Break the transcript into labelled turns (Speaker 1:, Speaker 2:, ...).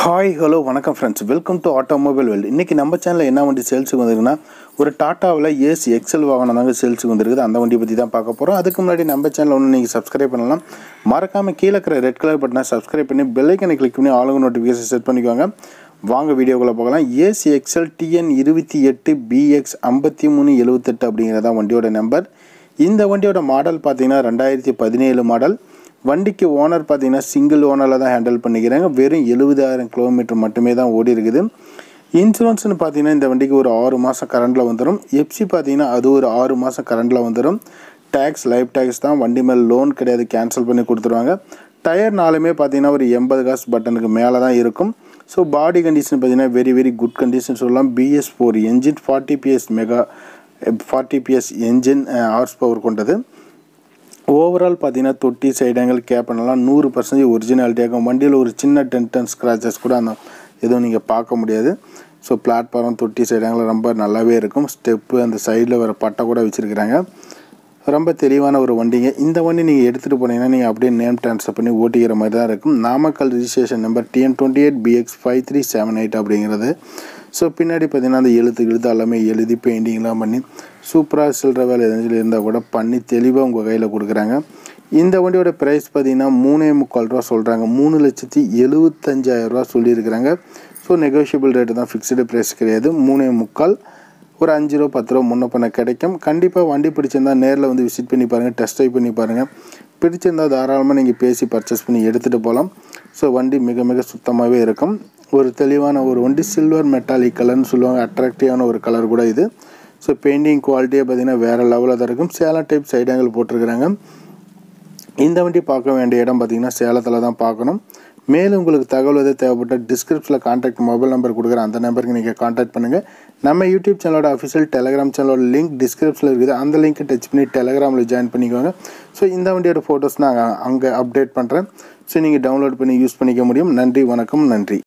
Speaker 1: hi hello வணக்கம் friends welcome to automobile world இன்றைக்கி நம்ம சேனலில் என்ன வண்டி சேல்ஸுக்கு வந்திருக்குன்னா ஒரு டாட்டாவில் ஏசி எக்ஸல் வாகனம் தாங்க சேல்ஸுக்கு வந்திருக்குது அந்த வண்டியை பற்றி தான் பார்க்க போகிறோம் அதுக்கு முன்னாடி நம்ம சேனல் ஒன்று நீங்கள் சப்ஸ்கிரைப் பண்ணலாம் மறக்காமல் கீழே இருக்கிற ரெட் கலர் பட்டனை சப்ஸ்கிரைப் பண்ணி பெல்லைக்கனை கிளிக் பண்ணி ஆளுங்க நோட்டிஃபிகேஷன் செட் பண்ணிக்கோங்க வாங்க வீடியோக்குள்ளே போகலாம் ஏசி எக்ஸல் டிஎன் இருபத்தி எட்டு பிஎக்ஸ் ஐம்பத்தி மூணு எழுபத்தெட்டு அப்படிங்கிறதான் வண்டியோட நம்பர் இந்த வண்டியோட மாடல் பார்த்தீங்கன்னா ரெண்டாயிரத்தி பதினேழு மாடல் வண்டிக்கு ஓனர் பார்த்தீங்கன்னா சிங்கிள் ஓனரில் தான் ஹேண்டில் பண்ணிக்கிறாங்க வெறும் எழுபதாயிரம் கிலோமீட்டர் மட்டுமே தான் ஓடி இருக்குது இன்சூரன்ஸ்னு பார்த்தீங்கன்னா இந்த வண்டிக்கு ஒரு ஆறு மாதம் கரண்டில் வந்துடும் எஃப்சி பார்த்தீங்கன்னா அது ஒரு ஆறு மாதம் கரண்டில் வந்துடும் டேக்ஸ் லைஃப் டேக்ஸ் தான் வண்டி மேலே லோன் கிடையாது கேன்சல் பண்ணி கொடுத்துருவாங்க டயர் நாலுமே பார்த்தீங்கன்னா ஒரு எண்பது காசு பட்டனுக்கு மேலே தான் இருக்கும் ஸோ பாடி கண்டிஷன் பார்த்தீங்கன்னா வெரி வெரி குட் கண்டிஷன் சொல்லலாம் BS four engine forty BS mega forty BS engine horse power கொண்டது ஓவரால் பார்த்தீங்கன்னா தொட்டி சைடங்கள் கேப்பனெல்லாம் நூறு பர்சன்டேஜ் ஒரிஜினாலிட்டியாகும் வண்டியில் ஒரு சின்ன டென்ட் அண்ட் ஸ்க்ராச்சஸ் கூட அந்த எதுவும் நீங்கள் பார்க்க முடியாது ஸோ பிளாட்ஃபார்ம் தொட்டி சைடங்கள் ரொம்ப நல்லாவே இருக்கும் ஸ்டெப்பு அந்த சைடில் வர பட்டை கூட வச்சுருக்கிறாங்க ரொம்ப தெளிவான ஒரு வண்டிங்க இந்த வண்டி நீங்கள் எடுத்துகிட்டு போனீங்கன்னா நீங்கள் அப்படியே நேம் ட்ரான்ஸ்ஃபர் பண்ணி ஓட்டிக்கிற மாதிரி தான் இருக்கும் Namakkal registration number TN twenty eight BX five three seven eight அப்படிங்கிறது ஸோ பின்னாடி பார்த்தீங்கன்னா அந்த எழுத்து எழுத்து எல்லாமே எழுதி பெயிண்டிங்லாம் பண்ணி சூப்பராக சில்லற வேலை எதுவும் இருந்தால் கூட பண்ணி தெளிவாக உங்கள் கையில் கொடுக்குறாங்க இந்த வண்டியோட ப்ரைஸ் பார்த்தீங்கன்னா மூணே முக்கால் ரூபா சொல்கிறாங்க மூணு லட்சத்தி எழுபத்தஞ்சாயிரரூவா சொல்லியிருக்கிறாங்க ஸோ நெகோஷியபிள் ரேட்டு தான் ஃபிக்ஸ்டு ப்ரைஸ் கிடையாது மூணே முக்கால் ஒரு அஞ்சு ரூபா பத்து ரூபா முன்ன பண்ண கிடைக்கும் கண்டிப்பாக வண்டி பிடிச்சிருந்தா நேரில் வந்து விசிட் பண்ணி பாருங்கள் டெஸ்ட் ட்ரைவ் பண்ணி பாருங்கள் பிடிச்சிருந்தால் தாராளமாக நீங்கள் பேசி பர்ச்சேஸ் பண்ணி எடுத்துகிட்டு போகலாம் ஸோ வண்டி மிக மிக சுத்தமாகவே இருக்கும் ஒரு தெளிவான ஒரு வண்டி சில்வர் மெட்டாலிக் கலர்னு சொல்லுவாங்க அட்ராக்டிவான ஒரு கலர் கூட இது ஸோ பெயிண்டிங் குவாலிட்டியே பார்த்திங்கன்னா வேறு லெவலில் தான் இருக்கும் சேலம் டைப் சைடு ஆங்கிள் போட்டிருக்கிறாங்க இந்த வண்டி பார்க்க வேண்டிய இடம் பார்த்திங்கன்னா சேலத்தில் தான் பார்க்கணும் மேலும் உங்களுக்கு தகவல் எதாவது தேவைப்பட்ட டிஸ்கிரிப்ஷனில் கான்டாக்ட் மொபைல் நம்பர் கொடுக்குறேன் அந்த நம்பருக்கு நீங்கள் கான்டாக்ட் பண்ணுங்கள் நம்ம யூடியூப் சேனலோட அஃபிஷியல் டெலகிராம் சேனலோட லிங்க் டிஸ்கிரிப்ஷனில் இருக்குது அந்த லிங்க்கை டச் பண்ணி டெலகிராமில் ஜாயின் பண்ணிக்கோங்க ஸோ இந்த வண்டியோட ஃபோட்டோஸ் நான் அங்கே அப்டேட் பண்ணுறேன் ஸோ நீங்கள் டவுன்லோட் பண்ணி யூஸ் பண்ணிக்க முடியும் நன்றி வணக்கம் நன்றி